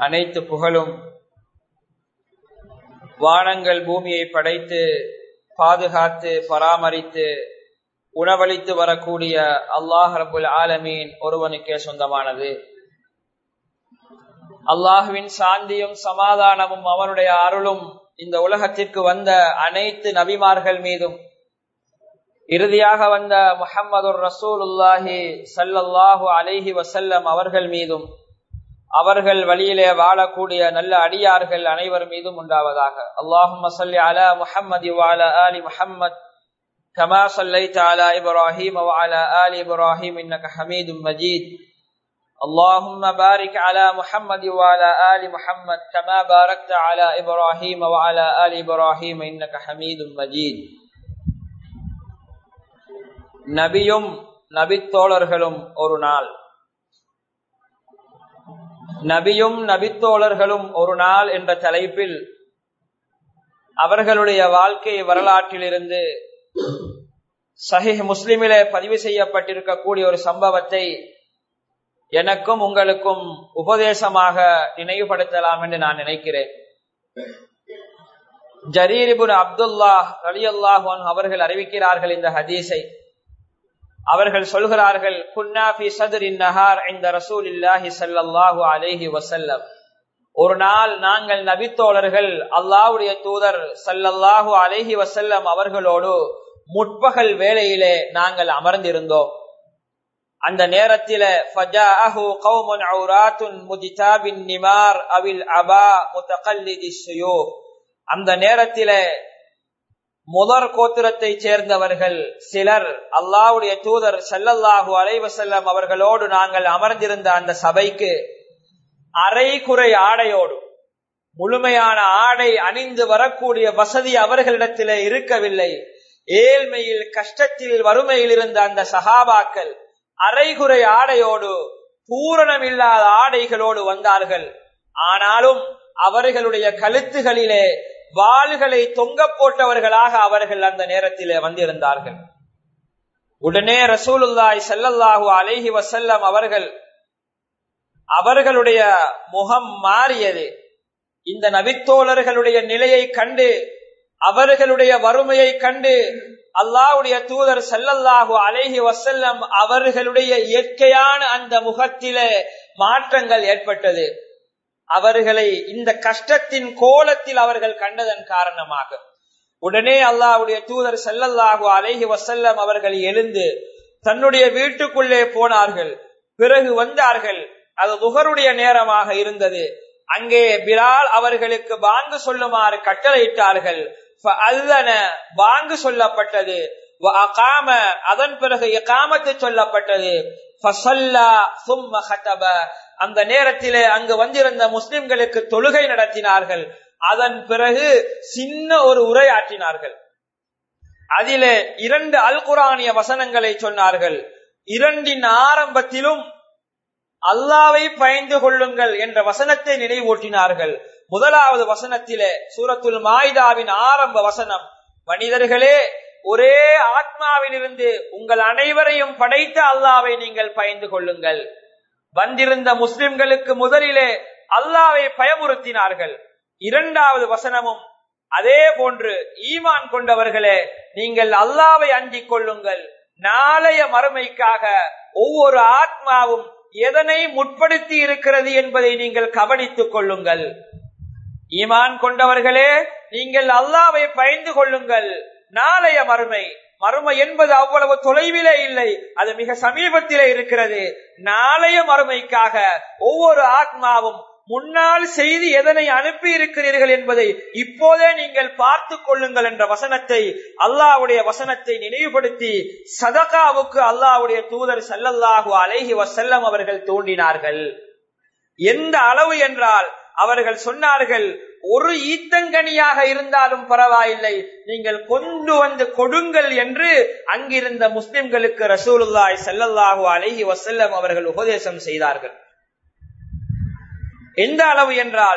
அனைத்து புகழும் வானங்கள் பூமியை படைத்து பாதுகாத்து பராமரித்து உணவளித்து வரக்கூடிய அல்லாஹ் ரபுல் ஆலமீன் ஒருவனுக்கே சொந்தமானது அல்லாஹுவின் சாந்தியும் சமாதானமும் அவனுடைய அருளும் இந்த உலகத்திற்கு வந்த அனைத்து நபிமார்கள் மீதும் இறுதியாக வந்த முஹம்மது ரசூலுல்லாஹி சல்லல்லாஹு அலைஹி வசல்லம் அவர்கள் மீதும் அவர்கள் வழியிலே வாழக்கூடிய நல்ல அடியார்கள் அனைவர் மீதும் உண்டாவதாக அல்லாஹும் சல்லி அலா முஹம்மது வாலா ஆலி முஹம்மத் كما صليت على إبراهيم وعلى آل إبراهيم إنك حميد مجيد اللهم بارك على محمد وعلى آل محمد كما باركت على إبراهيم وعلى آل إبراهيم إنك حميد مجيد நபியும் நபித்தோழர்களும் ஒரு நாள் நபியும் நபித்தோழர்களும் ஒரு நாள் என்ற தலைப்பில் அவர்களுடைய வாழ்க்கை வரலாற்றிலிருந்து சஹிஹ் முஸ்லிமிலே பதிவு செய்யப்பட்டிருக்கக்கூடிய ஒரு சம்பவத்தை எனக்கும் உங்களுக்கும் உபதேசமாக நினைவுபடுத்தலாம் என்று நான் நினைக்கிறேன் ஜரீரிபுன் அப்துல்லா அலி அல்லாஹான் அவர்கள் அறிவிக்கிறார்கள் இந்த ஹதீஸை அவர்கள் சொல்கிறார்கள் குன்னாபி சதுரின் நஹார் இந்த ரசூல் இல்லாஹி சல்லாஹூ அலேஹி வசல்லம் ஒரு நாள் நாங்கள் நபித்தோழர்கள் அல்லாவுடைய தூதர் சல்லல்லாஹு அலேஹி வசல்லம் அவர்களோடு முற்பகல் வேளையிலே நாங்கள் அமர்ந்திருந்தோம் அந்த நேரத்தில அந்த நேரத்தில முதற் கோத்திரத்தை சேர்ந்தவர்கள் சிலர் அல்லாவுடைய தூதர் செல்லல்லாஹு அலைவசல்லம் அவர்களோடு நாங்கள் அமர்ந்திருந்த அந்த சபைக்கு அரை குறை ஆடையோடு முழுமையான ஆடை அணிந்து வரக்கூடிய வசதி அவர்களிடத்திலே இருக்கவில்லை ஏழ்மையில் கஷ்டத்தில் வறுமையில் இருந்த அந்த சகாபாக்கள் அரைகுறை ஆடையோடு பூரணமில்லாத ஆடைகளோடு வந்தார்கள் ஆனாலும் அவர்களுடைய கழுத்துகளிலே வாள்களை தொங்க போட்டவர்களாக அவர்கள் அந்த நேரத்திலே வந்திருந்தார்கள் உடனே ரசூலுல்லாய் செல்லல்லாஹு அலேஹி வசல்லம் அவர்கள் அவர்களுடைய முகம் மாறியது இந்த நபித்தோழர்களுடைய நிலையை கண்டு அவர்களுடைய வறுமையை கண்டு அல்லாவுடைய தூதர் செல்லல்லாஹு அலேஹி வசல்லம் அவர்களுடைய இயற்கையான அந்த முகத்திலே மாற்றங்கள் ஏற்பட்டது அவர்களை இந்த கஷ்டத்தின் கோலத்தில் அவர்கள் கண்டதன் காரணமாக உடனே அல்லாவுடைய தூதர் செல்லல்லாஹு அலேஹி வசல்லம் அவர்கள் எழுந்து தன்னுடைய வீட்டுக்குள்ளே போனார்கள் பிறகு வந்தார்கள் அது முகருடைய நேரமாக இருந்தது அங்கே பிலால் அவர்களுக்கு பாங்கு சொல்லுமாறு கட்டளையிட்டார்கள் பாங்கு சொல்லப்பட்டது அதன் பிறகு இகாமத்து சொல்லப்பட்டது அந்த நேரத்திலே அங்கு வந்திருந்த முஸ்லிம்களுக்கு தொழுகை நடத்தினார்கள் அதன் பிறகு சின்ன ஒரு உரையாற்றினார்கள் அதிலே இரண்டு அல் குரானிய வசனங்களை சொன்னார்கள் இரண்டின் ஆரம்பத்திலும் அல்லாவை பயந்து கொள்ளுங்கள் என்ற வசனத்தை நினைவூட்டினார்கள் முதலாவது வசனத்திலே சூரத்துல் மாய்தாவின் ஆரம்ப வசனம் மனிதர்களே ஒரே ஆத்மாவிலிருந்து உங்கள் அனைவரையும் படைத்த அல்லாவை நீங்கள் பயந்து கொள்ளுங்கள் வந்திருந்த முஸ்லிம்களுக்கு முதலிலே அல்லாவை பயமுறுத்தினார்கள் இரண்டாவது வசனமும் அதே போன்று ஈமான் கொண்டவர்களே நீங்கள் அல்லாவை அஞ்சிக் கொள்ளுங்கள் நாளைய மறுமைக்காக ஒவ்வொரு ஆத்மாவும் எதனை முற்படுத்தி இருக்கிறது என்பதை நீங்கள் கவனித்துக் கொள்ளுங்கள் ஈமான் கொண்டவர்களே நீங்கள் அல்லாவை பயந்து கொள்ளுங்கள் நாளைய மறுமை மறுமை என்பது அவ்வளவு தொலைவிலே இல்லை அது மிக சமீபத்திலே இருக்கிறது நாளைய மறுமைக்காக ஒவ்வொரு ஆத்மாவும் முன்னால் செய்தி எதனை அனுப்பி இருக்கிறீர்கள் என்பதை இப்போதே நீங்கள் பார்த்து கொள்ளுங்கள் என்ற வசனத்தை அல்லாவுடைய வசனத்தை நினைவுபடுத்தி சதகாவுக்கு அல்லாவுடைய தூதர் சல்லல்லாஹு அலைஹி வசல்லம் அவர்கள் தோன்றினார்கள் எந்த அளவு என்றால் அவர்கள் சொன்னார்கள் ஒரு ஈத்தங்கனியாக இருந்தாலும் பரவாயில்லை நீங்கள் கொண்டு வந்து கொடுங்கள் என்று அங்கிருந்த முஸ்லிம்களுக்கு ரசூலுல்லாய் செல்லல்லாஹு அலைஹி வசல்லம் அவர்கள் உபதேசம் செய்தார்கள் எந்த அளவு என்றால்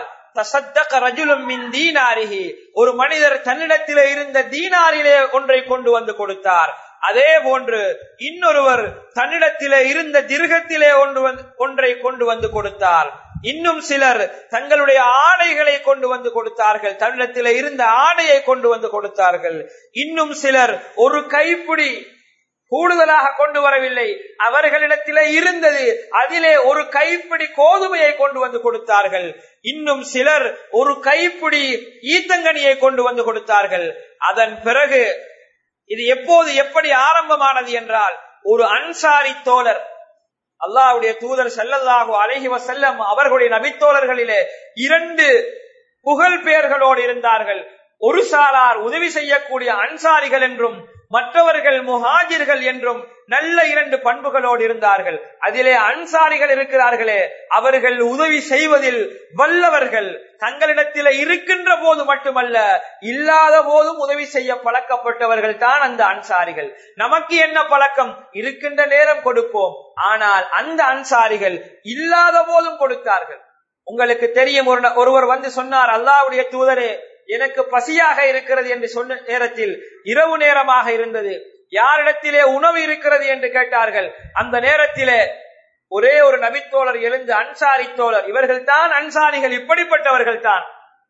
ஒரு மனிதர் தன்னிடத்திலே இருந்த தீனாரிலே ஒன்றை கொண்டு வந்து கொடுத்தார் அதே போன்று இன்னொருவர் தன்னிடத்திலே இருந்த திருகத்திலே ஒன்று ஒன்றை கொண்டு வந்து கொடுத்தார் இன்னும் சிலர் தங்களுடைய ஆடைகளை கொண்டு வந்து கொடுத்தார்கள் தன்னிடத்தில் இருந்த ஆடையை கொண்டு வந்து கொடுத்தார்கள் இன்னும் சிலர் ஒரு கைப்பிடி கூடுதலாக கொண்டு வரவில்லை அவர்களிடத்திலே இருந்தது அதிலே ஒரு கைப்பிடி கோதுமையை கொண்டு வந்து கொடுத்தார்கள் இன்னும் சிலர் ஒரு கைப்பிடி ஈத்தங்கனியை கொண்டு வந்து கொடுத்தார்கள் அதன் பிறகு இது எப்போது எப்படி ஆரம்பமானது என்றால் ஒரு அன்சாரி தோழர் அல்லாஹ்வுடைய தூதர் செல்லல்லாஹு அலைஹி வஸல்லம் அவர்களுடைய நபித்தோழர்களிலே இரண்டு புகழ் பெயர்களோடு இருந்தார்கள் ஒரு சாரார் உதவி செய்யக்கூடிய அன்சாரிகள் என்றும் மற்றவர்கள் முஹாஜிர்கள் என்றும் நல்ல இரண்டு பண்புகளோடு இருந்தார்கள் அதிலே அன்சாரிகள் இருக்கிறார்களே அவர்கள் உதவி செய்வதில் வல்லவர்கள் தங்களிடத்தில் இருக்கின்ற போது மட்டுமல்ல இல்லாத போதும் உதவி செய்ய பழக்கப்பட்டவர்கள் தான் அந்த அன்சாரிகள் நமக்கு என்ன பழக்கம் இருக்கின்ற நேரம் கொடுப்போம் ஆனால் அந்த அன்சாரிகள் இல்லாத போதும் கொடுத்தார்கள் உங்களுக்கு தெரியும் ஒரு ஒருவர் வந்து சொன்னார் அல்லாவுடைய தூதரே எனக்கு பசியாக இருக்கிறது என்று சொன்ன நேரத்தில் இரவு நேரமாக இருந்தது யாரிடத்திலே உணவு இருக்கிறது என்று கேட்டார்கள் அந்த நேரத்திலே ஒரே ஒரு நபித்தோழர் எழுந்து அன்சாரி தோழர் இவர்கள் தான் அன்சாரிகள் இப்படிப்பட்டவர்கள் தான்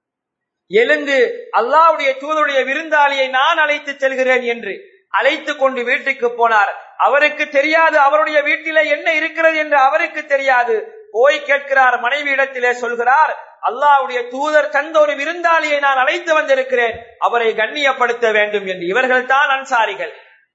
எழுந்து அல்லாவுடைய தூதருடைய விருந்தாளியை நான் அழைத்து செல்கிறேன் என்று அழைத்து கொண்டு வீட்டுக்கு போனார் அவருக்கு தெரியாது அவருடைய வீட்டிலே என்ன இருக்கிறது என்று அவருக்கு தெரியாது போய் கேட்கிறார் மனைவி இடத்திலே சொல்கிறார் அல்லாவுடைய தூதர் தந்த ஒரு விருந்தாளியை நான் அழைத்து வந்திருக்கிறேன் அவரை கண்ணியப்படுத்த வேண்டும் என்று இவர்கள் தான் அன்சாரிகள்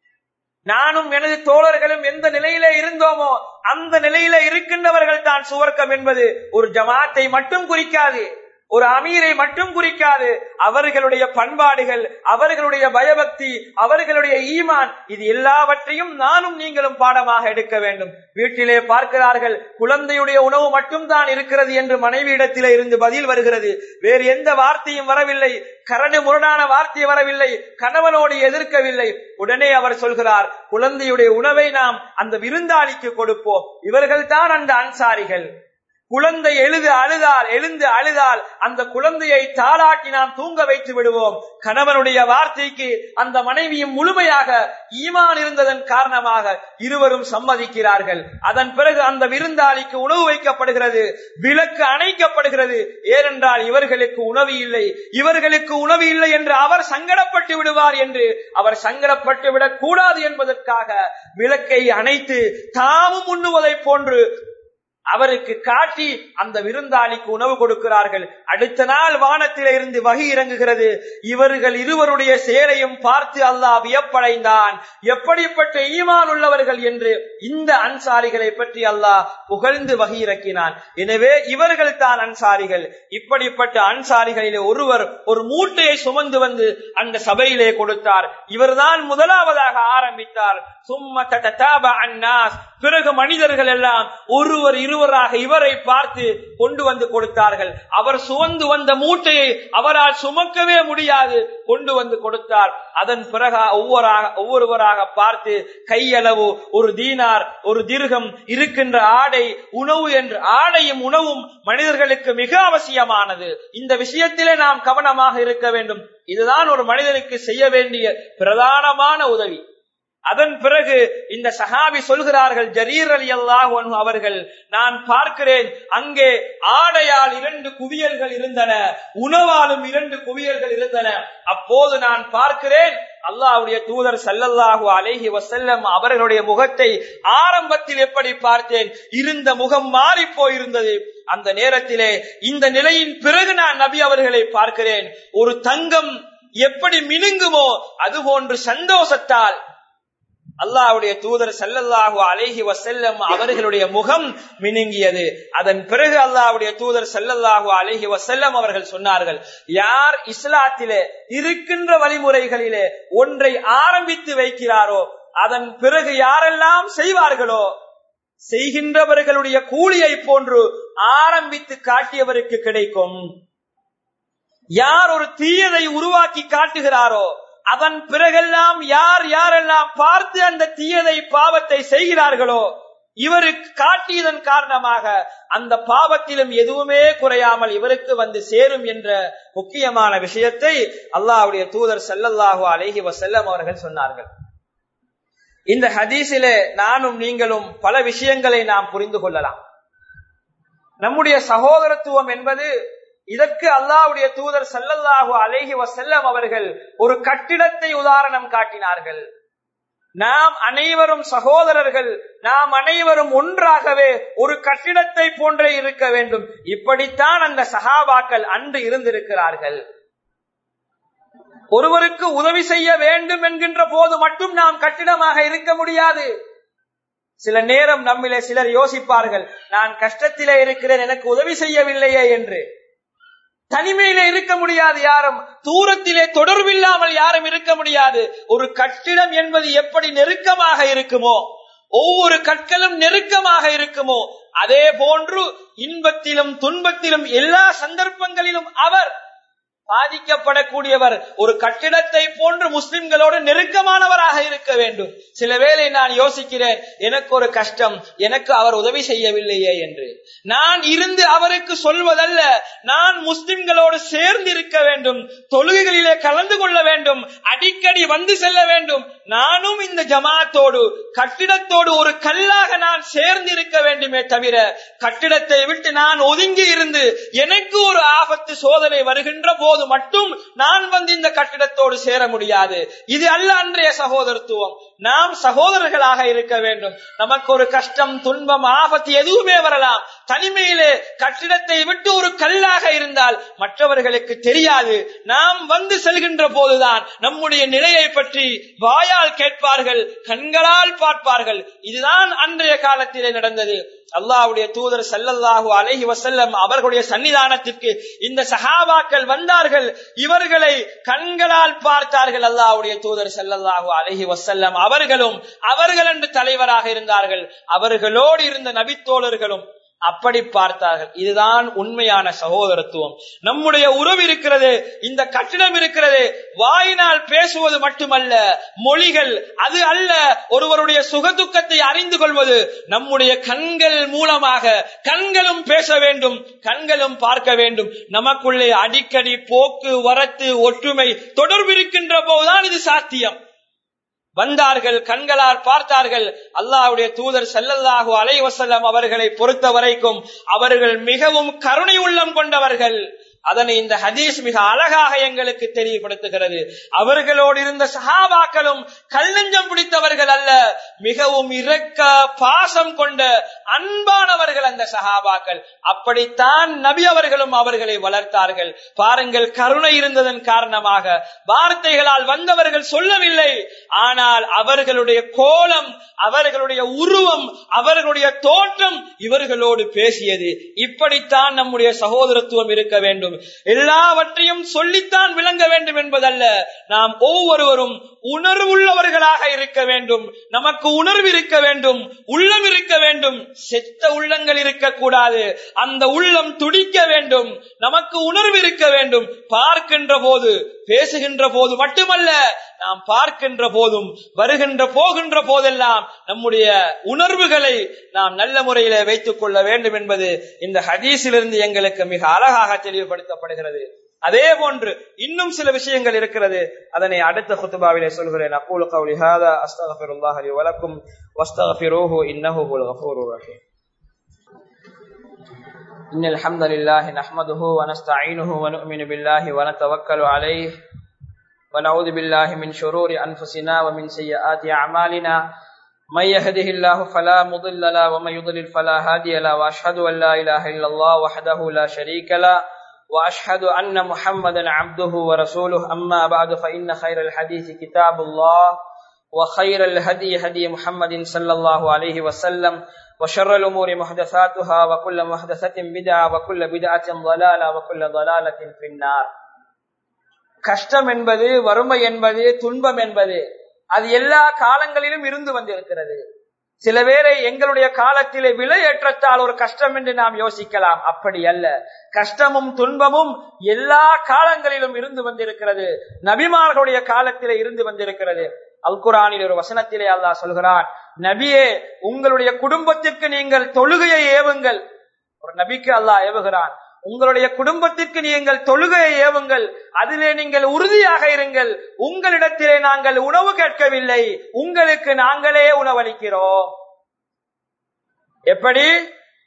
நானும் எனது தோழர்களும் எந்த நிலையில இருந்தோமோ அந்த நிலையில இருக்கின்றவர்கள் தான் சுவர்க்கம் என்பது ஒரு ஜமாத்தை மட்டும் குறிக்காது ஒரு அமீரை மட்டும் குறிக்காது அவர்களுடைய பண்பாடுகள் அவர்களுடைய பயபக்தி அவர்களுடைய ஈமான் இது எல்லாவற்றையும் நானும் நீங்களும் பாடமாக எடுக்க வேண்டும் வீட்டிலே பார்க்கிறார்கள் குழந்தையுடைய உணவு மட்டும் தான் இருக்கிறது என்று மனைவியிடத்திலே இருந்து பதில் வருகிறது வேறு எந்த வார்த்தையும் வரவில்லை கரடு முரடான வார்த்தை வரவில்லை கணவனோடு எதிர்க்கவில்லை உடனே அவர் சொல்கிறார் குழந்தையுடைய உணவை நாம் அந்த விருந்தாளிக்கு கொடுப்போம் இவர்கள் தான் அந்த அன்சாரிகள் குழந்தை எழுது அழுதால் எழுந்து அழுதால் அந்த குழந்தையை தாளாட்டி நாம் தூங்க வைத்து விடுவோம் கணவனுடைய வார்த்தைக்கு அந்த மனைவியும் முழுமையாக ஈமான் இருந்ததன் காரணமாக இருவரும் சம்மதிக்கிறார்கள் அதன் பிறகு அந்த விருந்தாளிக்கு உணவு வைக்கப்படுகிறது விளக்கு அணைக்கப்படுகிறது ஏனென்றால் இவர்களுக்கு உணவு இல்லை இவர்களுக்கு உணவு இல்லை என்று அவர் சங்கடப்பட்டு விடுவார் என்று அவர் சங்கடப்பட்டு விடக் கூடாது என்பதற்காக விளக்கை அணைத்து தாமும் உண்ணுவதை போன்று அவருக்கு காட்டி அந்த விருந்தாளிக்கு உணவு கொடுக்கிறார்கள் அடுத்த நாள் வானத்திலே இருந்து வகி இறங்குகிறது இவர்கள் இருவருடைய செயலையும் பார்த்து அல்லாஹ் வியப்படைந்தான் எப்படிப்பட்ட ஈமான் உள்ளவர்கள் என்று இந்த அன்சாரிகளை பற்றி அல்லாஹ் புகழ்ந்து வகி இறக்கினான் எனவே இவர்கள் தான் அன்சாரிகள் இப்படிப்பட்ட அன்சாரிகளிலே ஒருவர் ஒரு மூட்டையை சுமந்து வந்து அந்த சபையிலே கொடுத்தார் இவர்தான் முதலாவதாக ஆரம்பித்தார் சும்ம ததாப அன்னாஸ் பிறகு மனிதர்கள் எல்லாம் ஒருவர் இருவராக இவரை பார்த்து கொண்டு வந்து கொடுத்தார்கள் அவர் சுமந்து வந்த மூட்டையை அவரால் சுமக்கவே முடியாது கொண்டு வந்து கொடுத்தார் அதன் பிறகு ஒவ்வொருவராக ஒவ்வொருவராக பார்த்து கையளவு ஒரு தீனார் ஒரு திருகம் இருக்கின்ற ஆடை உணவு என்று ஆடையும் உணவும் மனிதர்களுக்கு மிக அவசியமானது இந்த விஷயத்திலே நாம் கவனமாக இருக்க வேண்டும் இதுதான் ஒரு மனிதனுக்கு செய்ய வேண்டிய பிரதானமான உதவி அதன் பிறகு இந்த சஹாபி சொல்கிறார்கள் ஜரீர் அலி அல்லாஹ் அவர்கள் நான் பார்க்கிறேன் அங்கே ஆடையால் இரண்டு குவியல்கள் இருந்தன உணவாலும் இரண்டு குவியல்கள் இருந்தன அப்போது நான் பார்க்கிறேன் அல்லாஹ்வுடைய தூதர் சல்லல்லாஹு அலைஹி வசல்லம் அவர்களுடைய முகத்தை ஆரம்பத்தில் எப்படி பார்த்தேன் இருந்த முகம் மாறி போயிருந்தது அந்த நேரத்திலே இந்த நிலையின் பிறகு நான் நபி அவர்களை பார்க்கிறேன் ஒரு தங்கம் எப்படி மினுங்குமோ அதுபோன்று சந்தோஷத்தால் அல்லாஹ்வுடைய தூதர் சல்லல்லாஹு அலைஹி வசல்லம் அவர்களுடைய முகம் மினுங்கியது அதன் பிறகு அல்லாஹ்வுடைய தூதர் சல்லல்லாஹு அலைஹி வசல்லம் அவர்கள் சொன்னார்கள் யார் இஸ்லாத்திலே இருக்கின்ற வழிமுறைகளிலே ஒன்றை ஆரம்பித்து வைக்கிறாரோ அதன் பிறகு யாரெல்லாம் செய்வார்களோ செய்கின்றவர்களுடைய கூலியை போன்று ஆரம்பித்து காட்டியவருக்கு கிடைக்கும் யார் ஒரு தீயதை உருவாக்கி காட்டுகிறாரோ அதன் பிறகெல்லாம் யார் யாரெல்லாம் பார்த்து அந்த தீயதை பாவத்தை செய்கிறார்களோ இவருக்கு காட்டியதன் காரணமாக அந்த பாவத்திலும் எதுவுமே குறையாமல் இவருக்கு வந்து சேரும் என்ற முக்கியமான விஷயத்தை அல்லாஹ்வுடைய தூதர் செல்லல்லாஹு அலைஹி வசல்லம் அவர்கள் சொன்னார்கள் இந்த ஹதீஸிலே நானும் நீங்களும் பல விஷயங்களை நாம் புரிந்து கொள்ளலாம் நம்முடைய சகோதரத்துவம் என்பது இதற்கு அல்லாஹ்வுடைய தூதர் ஸல்லல்லாஹு அலைஹி வஸல்லம் அவர்கள் ஒரு கட்டிடத்தை உதாரணம் காட்டினார்கள் நாம் அனைவரும் சகோதரர்கள் நாம் அனைவரும் ஒன்றாகவே ஒரு கட்டிடத்தை போன்றே இருக்க வேண்டும் இப்படித்தான் அந்த சகாபாக்கள் அன்று இருந்திருக்கிறார்கள் ஒருவருக்கு உதவி செய்ய வேண்டும் என்கின்ற போது மட்டும் நாம் கட்டிடமாக இருக்க முடியாது சில நேரம் நம்மிலே சிலர் யோசிப்பார்கள் நான் கஷ்டத்திலே இருக்கிறேன் எனக்கு உதவி செய்யவில்லையே என்று தனிமையிலே இருக்க முடியாது யாரும் தூரத்திலே தொடர்பில்லாமல் யாரும் இருக்க முடியாது ஒரு கட்டிடம் என்பது எப்படி நெருக்கமாக இருக்குமோ ஒவ்வொரு கற்களும் நெருக்கமாக இருக்குமோ அதே போன்று இன்பத்திலும் துன்பத்திலும் எல்லா சந்தர்ப்பங்களிலும் அவர் பாதிக்கப்படக்கூடியவர் ஒரு கட்டிடத்தை போன்று முஸ்லிம்களோடு நெருக்கமானவராக இருக்க வேண்டும் சில வேளை நான் யோசிக்கிறேன் எனக்கு ஒரு கஷ்டம் எனக்கு அவர் உதவி செய்யவில்லையே என்று நான் இருந்து அவருக்கு சொல்வதல்ல நான் முஸ்லிம்களோடு சேர்ந்து இருக்க வேண்டும் தொழுகைகளிலே கலந்து கொள்ள வேண்டும் அடிக்கடி வந்து செல்ல வேண்டும் நானும் இந்த ஜமாத்தோடு கட்டிடத்தோடு ஒரு கல்லாக நான் சேர்ந்து இருக்க வேண்டுமே தவிர கட்டிடத்தை விட்டு நான் ஒதுங்கி இருந்து எனக்கு ஒரு ஆபத்து சோதனை வருகின்ற போது மட்டும் நான் வந்து இந்த கட்டிடத்தோடு சேர முடியாது இது அல்ல அன்றைய சகோதரத்துவம் நாம் சகோதரர்களாக இருக்க வேண்டும் நமக்கு ஒரு கஷ்டம் துன்பம் ஆபத்து எதுவுமே வரலாம் தனிமையிலே கட்டிடத்தை விட்டு ஒரு கல்லாக இருந்தால் மற்றவர்களுக்கு தெரியாது நாம் வந்து செல்கின்ற போதுதான் நம்முடைய நிலையை பற்றி வாயால் கேட்பார்கள் கண்களால் பார்ப்பார்கள் இதுதான் அன்றைய காலத்திலே நடந்தது அல்லாஹ்வுடைய தூதர் ஸல்லல்லாஹு அலைஹி வஸல்லம் அவர்களுடைய சன்னிதானத்திற்கு இந்த சஹாபாக்கள் வந்தார்கள் இவர்களை கண்களால் பார்த்தார்கள் அல்லாஹ்வுடைய தூதர் ஸல்லல்லாஹு அலைஹி வஸல்லம் அவர்களும் அவர்கள் என்று தலைவராக இருந்தார்கள் அவர்களோடு இருந்த நபித்தோழர்களும் அப்படி பார்த்தார்கள் இதுதான் உண்மையான சகோதரத்துவம் நம்முடைய உறவு இருக்கிறது இந்த கட்டிடம் இருக்கிறது வாயினால் பேசுவது மட்டுமல்ல மொழிகள் அது அல்ல ஒருவருடைய சுகதுக்கத்தை அறிந்து கொள்வது நம்முடைய கண்கள் மூலமாக கண்களும் பேச வேண்டும் கண்களும் பார்க்க வேண்டும் நமக்குள்ளே அடிக்கடி போக்கு வரத்து ஒற்றுமை தொடர்பு இருக்கின்ற போதுதான் இது சாத்தியம் வந்தார்கள் கண்களால் பார்த்தார்கள் அல்லாஹ்வுடைய தூதர் ஸல்லல்லாஹு அலைஹி வஸல்லம் அவர்களை பொறுத்த வரைக்கும் அவர்கள் மிகவும் கருணை உள்ளம் கொண்டவர்கள் அதனை இந்த ஹதீஸ் மிக அழகாக எங்களுக்கு தெரியப்படுத்துகிறது அவர்களோடு இருந்த சஹாபாக்களும் கல்லஞ்சம் பிடித்தவர்கள் அல்ல மிகவும் இரக்க பாசம் கொண்ட அன்பானவர்கள் அந்த சஹாபாக்கள் அப்படித்தான் நபி அவர்களும் அவர்களை வளர்த்தார்கள் பாருங்கள் கருணை இருந்ததன் காரணமாக வார்த்தைகளால் வந்தவர்கள் சொல்லவில்லை ஆனால் அவர்களுடைய கோலம் அவர்களுடைய உருவம் அவர்களுடைய தோற்றம் இவர்களோடு பேசியது இப்படித்தான் நம்முடைய சகோதரத்துவம் இருக்க வேண்டும் எல்லாவற்றையும் சொல்லித்தான் விளங்க வேண்டும் என்பதல்ல நாம் ஒவ்வொருவரும் உணர்வுள்ளவர்களாக இருக்க வேண்டும் நமக்கு உணர்வு இருக்க வேண்டும் உள்ளம் இருக்க வேண்டும் செத்த உள்ளங்கள் இருக்கக்கூடாது அந்த உள்ளம் துடிக்க வேண்டும் நமக்கு உணர்வு இருக்க வேண்டும் பார்க்கின்ற போது பேசுகின்ற போது மட்டுமல்ல நாம் பார்க்கின்ற போதும் வருகின்ற போகின்ற போதெல்லாம் நம்முடைய உணர்வுகளை நாம் நல்ல முறையில வைத்துக் கொள்ள வேண்டும் என்பது இந்த ஹதீஸிலிருந்து எங்களுக்கு மிக அழகாக தெளிவுபடுத்தப்படுகிறது அதே போன்று இன்னும் சில விஷயங்கள் இருக்கிறது அதனை அடுத்த குத்துபாவிலே சொல்கிறேன் அக்கூலு கவுலி ஹாதா அஸ்தகஃபிருல்லாஹ் லி வலக்கும் வஸ்தகஃபிரூஹு இன்னஹு ஹுவல் கஃபூருர் ரஹீம் إن الحمد لله نحمده ونستعينه ونؤمن بالله ونتوكل عليه ونعوذ بالله من شرور أنفسنا ومن سيئات أعمالنا من يهده الله فلا مضل له ومن يضلل فلا هادي له وأشهد أن لا إله إلا الله وحده لا شريك له واشهد ان محمدا عبده ورسوله اما بعد فان خير الحديث كتاب الله وخير الهدي هدي محمد صلى الله عليه وسلم وشر الامور محدثاتها وكل محدثه بدعه وكل بدعه ضلاله وكل ضلاله في النار கஷ்டம் என்பது வறுமை என்பது துன்பம் என்பது அது எல்லா காலங்களிலும் இருந்து வந்திருக்கிறது சில பேரை எங்களுடைய காலத்திலே விலை ஏற்றத்தால் ஒரு கஷ்டம் என்று நாம் யோசிக்கலாம் அப்படி அல்ல கஷ்டமும் துன்பமும் எல்லா காலங்களிலும் இருந்து வந்திருக்கிறது நபிமார்களுடைய காலத்திலே இருந்து வந்திருக்கிறது அல் குரானில் ஒரு வசனத்திலே அல்லாஹ் சொல்கிறான் நபியே உங்களுடைய குடும்பத்திற்கு நீங்கள் தொழுகையை ஏவுங்கள் ஒரு நபிக்கு அல்லாஹ் ஏவுகிறான் உங்களுடைய குடும்பத்திற்கு நீங்கள் தொழுகையை ஏவுங்கள் அதிலே நீங்கள் உறுதியாக இருங்கள் உங்களிடத்திலே நாங்கள் உணவு கேட்கவில்லை உங்களுக்கு நாங்களே உணவளிக்கிறோம் எப்படி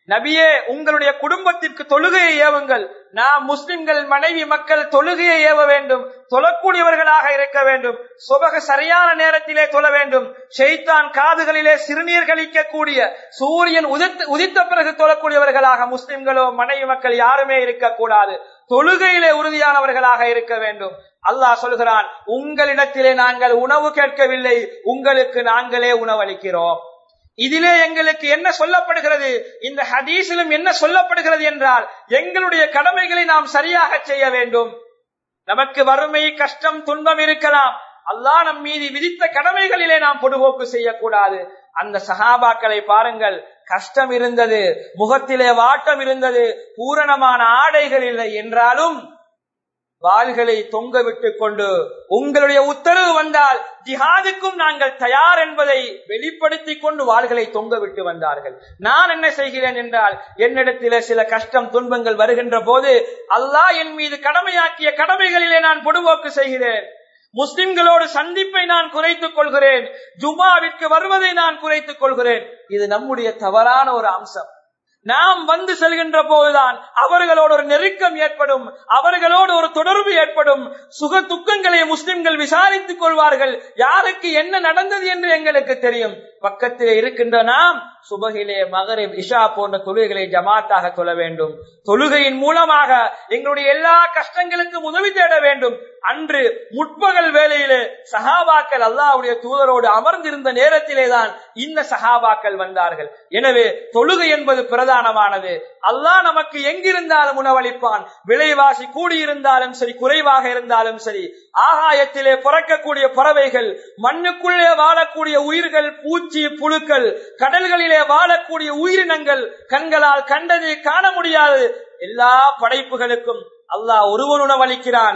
நபியே உங்களுடைய குடும்பத்திற்கு தொழுகையை ஏவுங்கள் நாம் முஸ்லிம்கள் மனைவி மக்கள் தொழுகையை ஏவ வேண்டும் தொழக்கூடியவர்களாக இருக்க வேண்டும் சுபக சரியான நேரத்திலே தொழ வேண்டும் ஷெய்தான் காதுகளிலே சிறுநீர் கழிக்கக்கூடிய சூரியன் உதித்த உதித்த பிறகு தொழக்கூடியவர்களாக முஸ்லிம்களோ மனைவி மக்கள் யாருமே இருக்கக்கூடாது தொழுகையிலே உறுதியானவர்களாக இருக்க வேண்டும் அல்லாஹ் சொல்கிறான் உங்களிடத்திலே நாங்கள் உணவு கேட்கவில்லை உங்களுக்கு நாங்களே உணவளிக்கிறோம் இதிலே எங்களுக்கு என்ன சொல்லப்படுகிறது இந்த ஹதீஸிலும் என்ன சொல்லப்படுகிறது என்றால் எங்களுடைய கடமைகளை நாம் சரியாக செய்ய வேண்டும் நமக்கு வறுமை கஷ்டம் துன்பம் இருக்கலாம் அல்லாஹ் நம் மீது விதித்த கடமைகளிலே நாம் பொடுபோக்கு செய்யக்கூடாது அந்த சகாபாக்களை பாருங்கள் கஷ்டம் இருந்தது முகத்திலே வாட்டம் இருந்தது பூரணமான ஆடைகள் இல்லை என்றாலும் வாள்களை தொங்க விட்டுக் கொண்டு உங்களுடைய உத்தரவு வந்தால் ஜிஹாதுக்கும் நாங்கள் தயார் என்பதை வெளிப்படுத்திக் கொண்டு வாள்களை தொங்க விட்டு வந்தார்கள் நான் என்ன செய்கிறேன் என்றால் என்னிடத்திலே சில கஷ்டம் துன்பங்கள் வருகின்ற போது அல்லாஹ் என் மீது கடமையாக்கிய கடமைகளிலே நான் பொடுபோக்கு செய்கிறேன் முஸ்லிம்களோடு சந்திப்பை நான் குறைத்துக் கொள்கிறேன் ஜுமாவிற்கு வருவதை நான் குறைத்துக் கொள்கிறேன் இது நம்முடைய தவறான ஒரு அம்சம் நாம் வந்து செல்கின்ற போதுதான் அவர்களோடு ஒரு நெருக்கம் ஏற்படும் அவர்களோடு ஒரு தொடர்பு ஏற்படும் சுக துக்கங்களை முஸ்லிம்கள் விசாரித்துக் கொள்வார்கள் யாருக்கு என்ன நடந்தது என்று எங்களுக்கு தெரியும் பக்கத்திலே இருக்கின்ற நாம் சுபகிலே மகரிப் இஷா போன்ற தொழுகைகளை ஜமாத்தாக தொழ வேண்டும் தொழுகையின் மூலமாக எங்களுடைய எல்லா கஷ்டங்களுக்கும் உதவி தேட வேண்டும் அன்று முற்பகல் வேளையிலே சஹாபாக்கள் அல்லாவுடைய தூதரோடு அமர்ந்திருந்த நேரத்திலே தான் இந்த சஹாபாக்கள் வந்தார்கள் எனவே தொழுகை என்பது பிரதானமானது அல்லாஹ் நமக்கு எங்கிருந்தாலும் உணவளிப்பான் விலைவாசி கூடியிருந்தாலும் சரி குறைவாக இருந்தாலும் சரி ஆகாயத்திலே பிறக்கக்கூடிய பறவைகள் மண்ணுக்குள்ளே வாழக்கூடிய உயிர்கள் பூச்சி புழுக்கள் கடல்களிலே வாழக்கூடிய உயிரினங்கள் கண்களால் கண்டது காண முடியாது எல்லா படைப்புகளுக்கும் அல்லாஹ் ஒருவன் உணவளிக்கிறான்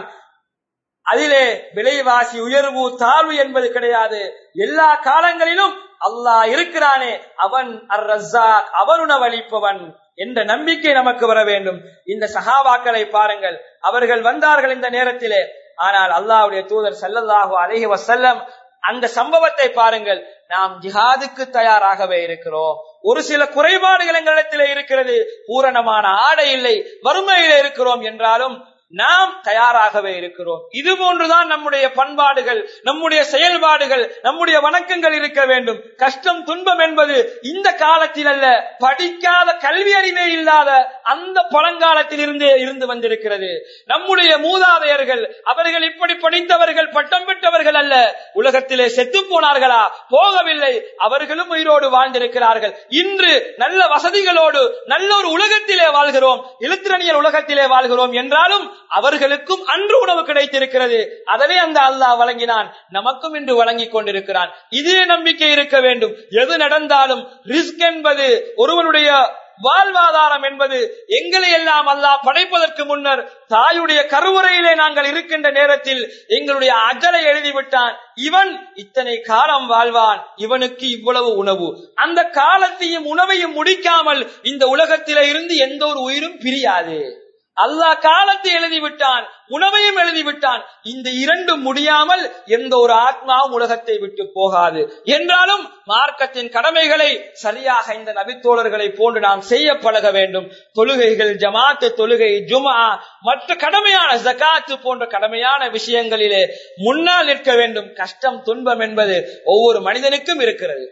அதிலே விலைவாசி உயர்வு தாழ்வு என்பது கிடையாது எல்லா காலங்களிலும் அல்லாஹ் இருக்கிறானே அவன் அர் ரஸாக் அவன் உணவளிப்பவன் என்ற நம்பிக்கை நமக்கு வர வேண்டும் இந்த சகாபாக்களை பாருங்கள் அவர்கள் வந்தார்கள் இந்த நேரத்திலே ஆனால் அல்லாஹ்வுடைய தூதர் சல்லல்லாஹு அலைஹி வஸல்லம் அந்த சம்பவத்தை பாருங்கள் நாம் ஜிஹாதுக்கு தயாராகவே இருக்கிறோம் ஒரு சில குறைபாடுகள் எங்களிடத்திலே இருக்கிறது பூரணமான ஆடை இல்லை வறுமையிலே இருக்கிறோம் என்றாலும் நாம் தயாராகவே இருக்கிறோம் இது போன்றுதான் நம்முடைய பண்பாடுகள் நம்முடைய செயல்பாடுகள் நம்முடைய வணக்கங்கள் இருக்க வேண்டும் கஷ்டம் துன்பம் என்பது இந்த காலத்தில் அல்ல படிக்காத கல்வி அறிவே இல்லாத அந்த பழங்காலத்தில் இருந்தே இருந்து வந்திருக்கிறது நம்முடைய மூதாதையர்கள் அவர்கள் இப்படி படித்தவர்கள் பட்டம் பெற்றவர்கள் அல்ல உலகத்திலே செத்து போனார்களா போகவில்லை அவர்களும் உயிரோடு வாழ்ந்திருக்கிறார்கள் இன்று நல்ல வசதிகளோடு நல்ல ஒரு உலகத்திலே வாழ்கிறோம் இலத்திரனியல் உலகத்திலே வாழ்கிறோம் என்றாலும் அவர்களுக்கும் அன்று உணவு கிடைத்திருக்கிறது அதனை அந்த அல்லாஹ் வழங்கினான் நமக்கும் இன்று வழங்கிக் கொண்டிருக்கிறான் இதே நம்பிக்கை இருக்க வேண்டும் எது நடந்தாலும் ரிஸ்க் என்பது ஒருவனுடைய வாழ்வாதாரம் என்பது எங்களை எல்லாம் அல்லாஹ் படைப்பதற்கு முன்னர் தாயுடைய கருவறையிலே நாங்கள் இருக்கின்ற நேரத்தில் எங்களுடைய அஜலை எழுதிவிட்டான் இவன் இத்தனை காலம் வாழ்வான் இவனுக்கு இவ்வளவு உணவு அந்த காலத்தையும் உணவையும் முடிக்காமல் இந்த உலகத்தில இருந்து எந்த ஒரு உயிரும் பிரியாது அல்லாஹ் காலத்தை எழுதிவிட்டான் உணவையும் எழுதிவிட்டான் இந்த இரண்டும் முடியாமல் எந்த ஒரு ஆத்மாவும் உலகத்தை விட்டு போகாது என்றாலும் மார்க்கத்தின் கடமைகளை சரியாக இந்த நபித்தோழர்களை போன்று நாம் செய்ய பழக வேண்டும் தொழுகைகள் ஜமாத்து தொழுகை ஜுமா மற்ற கடமையான ஜகாத்து போன்ற கடமையான விஷயங்களிலே முன்னால் நிற்க வேண்டும் கஷ்டம் துன்பம் என்பது ஒவ்வொரு மனிதனுக்கும் இருக்கிறது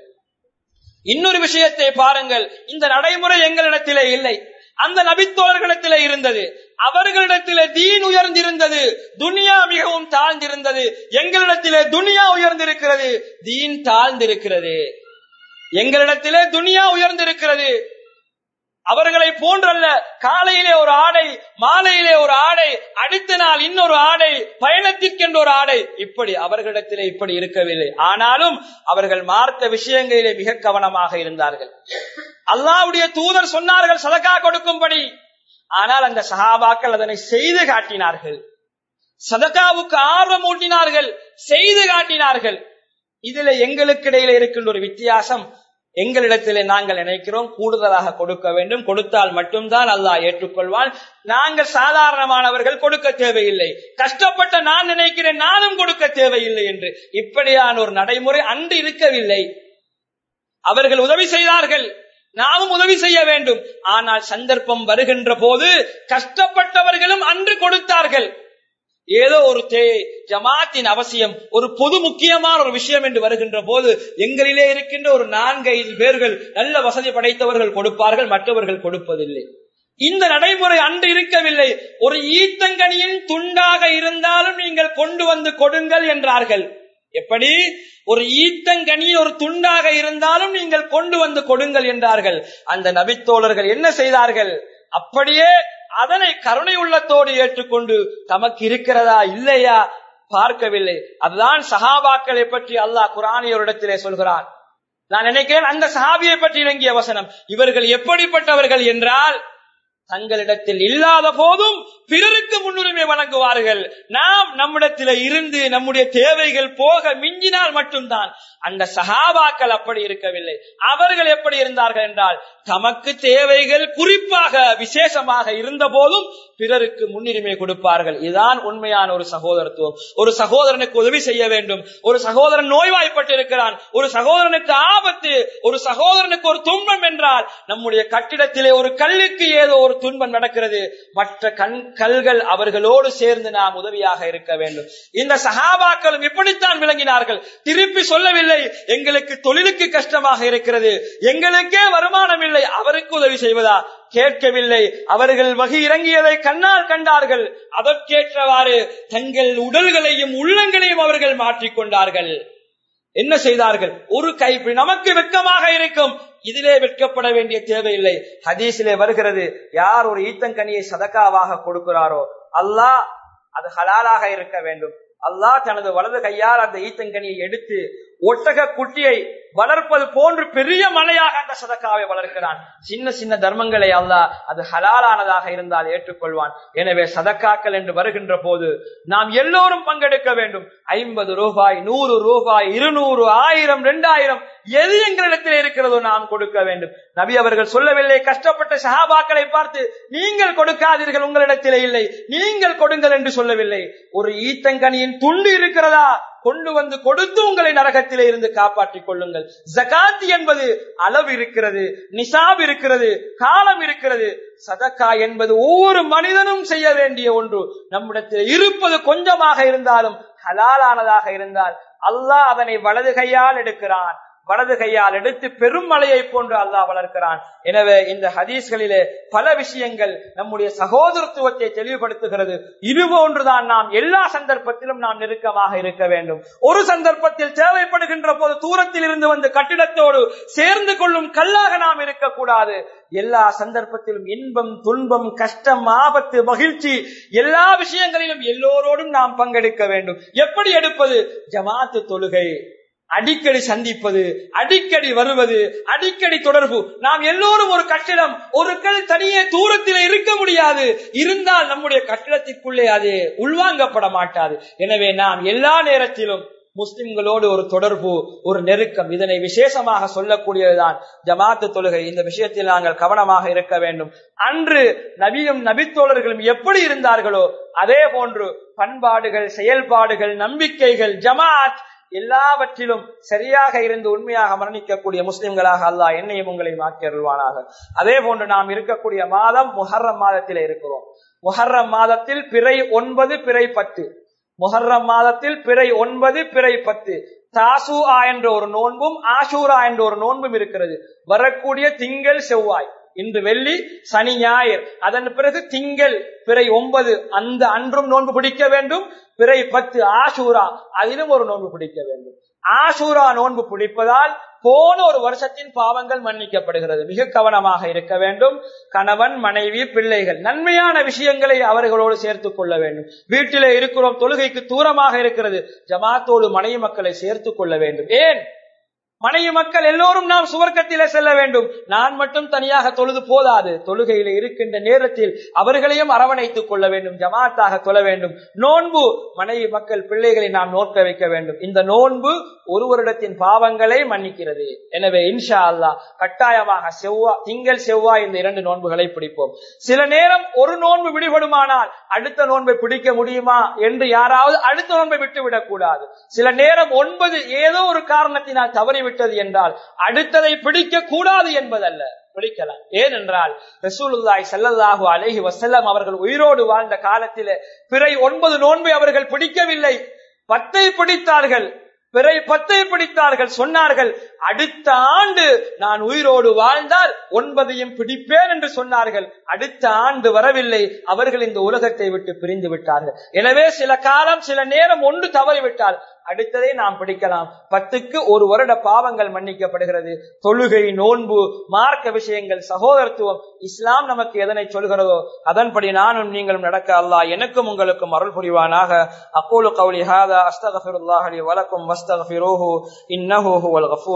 இன்னொரு விஷயத்தை பாருங்கள் இந்த நடைமுறை எங்களிடத்திலே இல்லை அந்த நபித்தோழர்களிடத்திலே இருந்தது அவர்களிடத்திலே தீன் உயர்ந்திருந்தது துனியா மிகவும் தாழ்ந்திருந்தது எங்களிடத்திலே துனியா உயர்ந்திருக்கிறது தீன் தாழ்ந்திருக்கிறது எங்களிடத்திலே துனியா உயர்ந்திருக்கிறது அவர்களை போன்றல்ல காலையிலே ஒரு ஆடை மாலையிலே ஒரு ஆடை அடுத்த நாள் இன்னொரு ஆடை பயணத்திற்கென்ற ஒரு ஆடை இப்படி அவர்களிடத்திலே இப்படி இருக்கவில்லை ஆனாலும் அவர்கள் மார்க்க விஷயங்களிலே மிக கவனமாக இருந்தார்கள் அல்லாவுடைய தூதர் சொன்னார்கள் சதக்கா கொடுக்கும்படி ஆனால் அந்த சஹாபாக்கள் அதனை செய்து காட்டினார்கள் சதக்காவுக்கு ஆர்வம் ஊட்டினார்கள் செய்து காட்டினார்கள் இதுல எங்களுக்கு இடையில இருக்கின்ற ஒரு வித்தியாசம் எங்களிடத்திலே நாங்கள் நினைக்கிறோம் கூடுதலாக கொடுக்க வேண்டும் கொடுத்தால் மட்டும்தான் அல்லாஹ் ஏற்றுக்கொள்வான் நாங்கள் சாதாரணமானவர்கள் கொடுக்க தேவையில்லை கஷ்டப்பட்ட நான் நினைக்கிறேன் நானும் கொடுக்க தேவையில்லை என்று இப்படியான ஒரு நடைமுறை அன்று இருக்கவில்லை அவர்கள் உதவி செய்தார்கள் நாமும் உதவி செய்ய வேண்டும் ஆனால் சந்தர்ப்பம் வருகின்ற போது கஷ்டப்பட்டவர்களும் அன்று கொடுத்தார்கள் ஏதோ ஒரு தே ஜமாத்தின் அவசியம் ஒரு பொது முக்கியமான ஒரு விஷயம் என்று வருகின்ற போது எங்களிலே இருக்கின்ற ஒரு நான்கு ஐந்து பேர்கள் நல்ல வசதி படைத்தவர்கள் கொடுப்பார்கள் மற்றவர்கள் கொடுப்பதில்லை இந்த நடைமுறை அன்று இருக்கவில்லை ஒரு ஈத்தங்கனியின் துண்டாக இருந்தாலும் நீங்கள் கொண்டு வந்து கொடுங்கள் என்றார்கள் எப்படி ஒரு ஈத்தங்கனி ஒரு துண்டாக இருந்தாலும் நீங்கள் கொண்டு வந்து கொடுங்கள் என்றார்கள் அந்த நபித்தோழர்கள் என்ன செய்தார்கள் அப்படியே அதனை கருணை உள்ளத்தோடு ஏற்றுக்கொண்டு தமக்கு இருக்கிறதா இல்லையா பார்க்கவில்லை அதுதான் சஹாபாக்களை பற்றி அல்லாஹ் குரானியோரிடத்திலே சொல்கிறான் நான் நினைக்கிறேன் அந்த சஹாபியை பற்றி இறங்கிய வசனம் இவர்கள் எப்படிப்பட்டவர்கள் என்றால் தங்களிடத்தில் இல்லாத போதும் பிறருக்கு முன்னுரிமை வழங்குவார்கள் நாம் நம்மிடத்தில் இருந்து நம்முடைய தேவைகள் போக மிஞ்சினால் மட்டும்தான் அந்த சகாபாக்கள் அப்படி இருக்கவில்லை அவர்கள் எப்படி இருந்தார்கள் என்றால் தமக்கு தேவைகள் குறிப்பாக விசேஷமாக இருந்த போதும் பிறருக்கு முன்னுரிமை கொடுப்பார்கள் இதுதான் உண்மையான ஒரு சகோதரத்துவம் ஒரு சகோதரனுக்கு உதவி செய்ய வேண்டும் ஒரு சகோதரன் நோய்வாய்ப்பட்டு இருக்கிறான் ஒரு சகோதரனுக்கு ஆபத்து ஒரு சகோதரனுக்கு ஒரு துன்பம் என்றால் நம்முடைய கட்டிடத்திலே ஒரு கல்லுக்கு ஏதோ ஒரு துன்பம் நடக்கிறது மற்ற கண் கல்கள் அவர்களோடு சேர்ந்து நாம் உதவியாக இருக்க வேண்டும் இந்த சகாபாக்களும் இப்படித்தான் விளங்கினார்கள் திருப்பி சொல்லவில்லை எங்களுக்கு தொழிலுக்கு கஷ்டமாக இருக்கிறது எங்களுக்கே வருமானம் இல்லை அவருக்கு உதவி செய்வதா கேட்கவில்லை அவர்கள் வகை இறங்கியதை கண்ணால் கண்டார்கள் அதற்கேற்றவாறு தங்கள் உடல்களையும் உள்ளங்களையும் அவர்கள் மாற்றிக்கொண்டார்கள் என்ன செய்தார்கள் ஒரு கைப்பிடி நமக்கு வெட்கமாக இருக்கும் இதிலே வெட்கப்பட வேண்டிய தேவையில்லை ஹதீஸிலே வருகிறது யார் ஒரு ஈத்தங்கனியை சதக்காவாக கொடுக்கிறாரோ அல்லாஹ் அது ஹலாலாக இருக்க வேண்டும் அல்லாஹ் தனது வலது கையால் அந்த ஈத்தங்கனியை எடுத்து ஒட்டக குட்டியை வளர்ப்பது போன்று பெரிய மலையாக அந்த சதக்காவை வளர்க்கிறான் சின்ன சின்ன தர்மங்களை அல்லாஹ் அது ஹலாலானதாக இருந்தால் ஏற்றுக்கொள்வான் எனவே சதக்காக்கள் என்று வருகின்ற போது நாம் எல்லோரும் பங்கெடுக்க வேண்டும் ஐம்பது ரூபாய் நூறு ரூபாய் இருநூறு ஆயிரம் இரண்டாயிரம் எது எங்களிடத்தில் இருக்கிறதோ நாம் கொடுக்க வேண்டும் நபி அவர்கள் சொல்லவில்லை கஷ்டப்பட்ட சஹாபாக்களை பார்த்து நீங்கள் கொடுக்காதீர்கள் உங்களிடத்திலே இல்லை நீங்கள் கொடுங்கள் என்று சொல்லவில்லை ஒரு ஈத்தங்கனியின் துண்டு இருக்கிறதா கொண்டு வந்து கொடுத்து உங்களை நரகத்திலே இருந்து காப்பாற்றிக் கொள்ளுங்கள் ஜகாத் என்பது அளவு இருக்கிறது நிசாப் இருக்கிறது காலம் இருக்கிறது சதக்கா என்பது ஒவ்வொரு மனிதனும் செய்ய வேண்டிய ஒன்று நம்மிடத்தில் இருப்பது கொஞ்சமாக இருந்தாலும் ஹலாலானதாக இருந்தால் அல்லாஹ் அதனை வலது கையால் எடுக்கிறான் வலது கையால் எடுத்து பெரும் மலையை போன்று அல்லாஹ் வளர்க்கிறான் எனவே இந்த ஹதீஸ்களிலே பல விஷயங்கள் நம்முடைய சகோதரத்துவத்தை தெளிவுபடுத்துகிறது இது போன்றுதான் நாம் எல்லா சந்தர்ப்பத்திலும் நாம் நெருக்கமாக இருக்க வேண்டும் ஒரு சந்தர்ப்பத்தில் தேவைப்படுகின்ற போது தூரத்தில் இருந்து வந்து கட்டிடத்தோடு சேர்ந்து கொள்ளும் கல்லாக நாம் இருக்கக்கூடாது எல்லா சந்தர்ப்பத்திலும் இன்பம் துன்பம் கஷ்டம் ஆபத்து மகிழ்ச்சி எல்லா விஷயங்களிலும் எல்லோரோடும் நாம் பங்கெடுக்க வேண்டும் எப்படி எடுப்பது ஜமாத்து தொழுகை அடிக்கடி சந்திப்பது அடிக்கடி வருவது அடிக்கடி தொடர்பு நாம் எல்லோரும் ஒரு கட்டிடம் ஒரு கல் தனியே தூரத்தில் இருக்க முடியாது இருந்தால் நம்முடைய கட்டிடத்திற்குள்ளே அது உள்வாங்கப்பட மாட்டாது எனவே நாம் எல்லா நேரத்திலும் முஸ்லிம்களோடு ஒரு தொடர்பு ஒரு நெருக்கம் இதனை விசேஷமாக சொல்லக்கூடியதுதான் ஜமாத்து தொழுகை இந்த விஷயத்தில் நாங்கள் கவனமாக இருக்க வேண்டும் அன்று நபியும் நபித்தோழர்களும் எப்படி இருந்தார்களோ அதே போன்று பண்பாடுகள் செயல்பாடுகள் நம்பிக்கைகள் ஜமாத் எல்லாவற்றிலும் சரியாக இருந்து உண்மையாக மரணிக்கக்கூடிய முஸ்லிம்களாக அல்லாஹ் என்னையும் உங்களையும் ஆக்கி அருள்வானாக அதே போன்று நாம் இருக்கக்கூடிய மாதம் முஹர்ரம் மாதத்திலே இருக்கிறோம் முஹர்ரம் மாதத்தில் பிறை ஒன்பது பிறை பத்து முஹர்ரம் மாதத்தில் பிறை ஒன்பது பிறை பத்து தாசு ஆ என்ற ஒரு நோன்பும் ஆஷூரா என்ற ஒரு நோன்பும் இருக்கிறது வரக்கூடிய திங்கள் செவ்வாய் இன்று வெள்ளி சனி ஞாயிறு அதன் பிறகு திங்கள் பிறை ஒன்பது அந்த அன்றும் நோன்பு பிடிக்க வேண்டும் பிறை பத்து ஆஷூரா அதிலும் ஒரு நோன்பு பிடிக்க வேண்டும் ஆஷூரா நோன்பு பிடிப்பதால் போன ஒரு வருஷத்தின் பாவங்கள் மன்னிக்கப்படுகிறது மிக கவனமாக இருக்க வேண்டும் கணவன் மனைவி பிள்ளைகள் நன்மையான விஷயங்களை அவர்களோடு சேர்த்துக் கொள்ள வேண்டும் வீட்டிலே இருக்கிறோம் தொழுகைக்கு தூரமாக இருக்கிறது ஜமாத்தோடு மனைவி மக்களை சேர்த்துக் கொள்ள வேண்டும் ஏன் மனைவி மக்கள் எல்லோரும் நாம் சுவர்க்கத்திலே செல்ல வேண்டும் நான் மட்டும் தனியாக தொழுது போதாது தொழுகையில இருக்கின்ற நேரத்தில் அவர்களையும் அரவணைத்துக் கொள்ள வேண்டும் ஜமாத்தாக தொழ வேண்டும் நோன்பு மனைவி மக்கள் பிள்ளைகளை நாம் நோக்க வைக்க வேண்டும் இந்த நோன்பு ஒருவரிடத்தின் பாவங்களை மன்னிக்கிறது எனவே இன்ஷா அல்லா கட்டாயமாக செவ்வாய் திங்கள் செவ்வாய் இந்த இரண்டு நோன்புகளை பிடிப்போம் சில நேரம் ஒரு நோன்பு விடுபடுமானால் அடுத்த நோன்பை பிடிக்க முடியுமா என்று யாராவது அடுத்த நோன்பை விட்டுவிடக் கூடாது சில நேரம் ஒன்பது ஏதோ ஒரு காரணத்தினால் தவறிவிட்டது என்றால் அடுத்ததை பிடிக்க கூடாது என்பதல்ல பிடிக்கலாம் ஏனென்றால் ரசூலுல்லாய் ஸல்லல்லாஹு அலைஹி வஸல்லம் அவர்கள் உயிரோடு வாழ்ந்த காலத்திலே பிறை ஒன்பது நோன்பை அவர்கள் பிடிக்கவில்லை பத்தை பிடித்தார்கள் பிறை பத்தை பிடித்தார்கள் சொன்னார்கள் அடுத்த ஆண்டு நான் உயிரோடு வாழ்ந்தால் ஒன்பதையும் பிடிப்பேன் என்று சொன்னார்கள் அடுத்த ஆண்டு வரவில்லை அவர்கள் இந்த உலகத்தை விட்டு பிரிந்து விட்டார்கள் எனவே சில காலம் சில நேரம் ஒன்று தவறிவிட்டால் அடுத்ததை நாம் பிடிக்கலாம் பத்துக்கு ஒரு வருட பாவங்கள் மன்னிக்கப்படுகிறது தொழுகை நோன்பு மார்க்க விஷயங்கள் சகோதரத்துவம் இஸ்லாம் நமக்கு எதனை சொல்கிறதோ அதன்படி நானும் நீங்களும் நடக்க அல்லாஹ் எனக்கும் உங்களுக்கும் அருள் புரிவானாக அக்கூலு கவுலி ஹாதா அஸ்தகஃபிருல்லாஹி வலக்கும் வஸ்தகஃபிரூஹு இன்னஹு ஹுவல் கஃபூர்